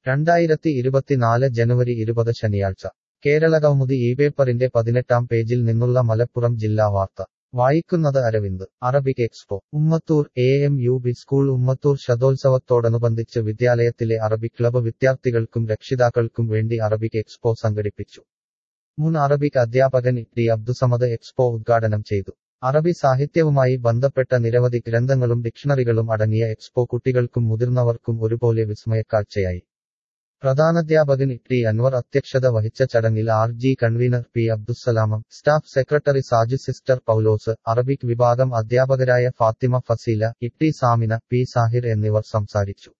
രണ്ടായിരത്തി ഇരുപത്തിനാല് ജനുവരി ഇരുപത് ശനിയാഴ്ച കേരളകൗമുദി ഈ പേപ്പറിന്റെ പതിനെട്ടാം പേജിൽ നിന്നുള്ള മലപ്പുറം ജില്ലാ വാർത്ത വായിക്കുന്നത് Aravind Arabic expo Ummathur A M U B school Ummathur ശതോത്സവത്തോടനുബന്ധിച്ച് വിദ്യാലയത്തിലെ അറബിക് ക്ലബ് വിദ്യാർത്ഥികൾക്കും രക്ഷിതാക്കൾക്കും വേണ്ടി അറബിക് എക്സ്പോ സംഘടിപ്പിച്ചു മുൻ അറബിക് അധ്യാപകൻ ടി അബ്ദുസമദ് എക്സ്പോ ഉദ്ഘാടനം ചെയ്തു അറബി സാഹിത്യവുമായി ബന്ധപ്പെട്ട നിരവധി ഗ്രന്ഥങ്ങളും ഡിക്ഷണറികളും അടങ്ങിയ എക്സ്പോ കുട്ടികൾക്കും മുതിർന്നവർക്കും ഒരുപോലെ വിസ്മയക്കാഴ്ചയായി പ്രധാനാധ്യാപകൻ ടി അൻവർ അധ്യക്ഷത വഹിച്ച ചടങ്ങിൽ R G convener P Abdussalam staff secretary Saju sister Paulose Arabic വിഭാഗം അധ്യാപകരായ ഫാത്തിമ ഫസീല ഇട്ടി സാമിന പി സാഹിർ എന്നിവർ സംസാരിച്ചു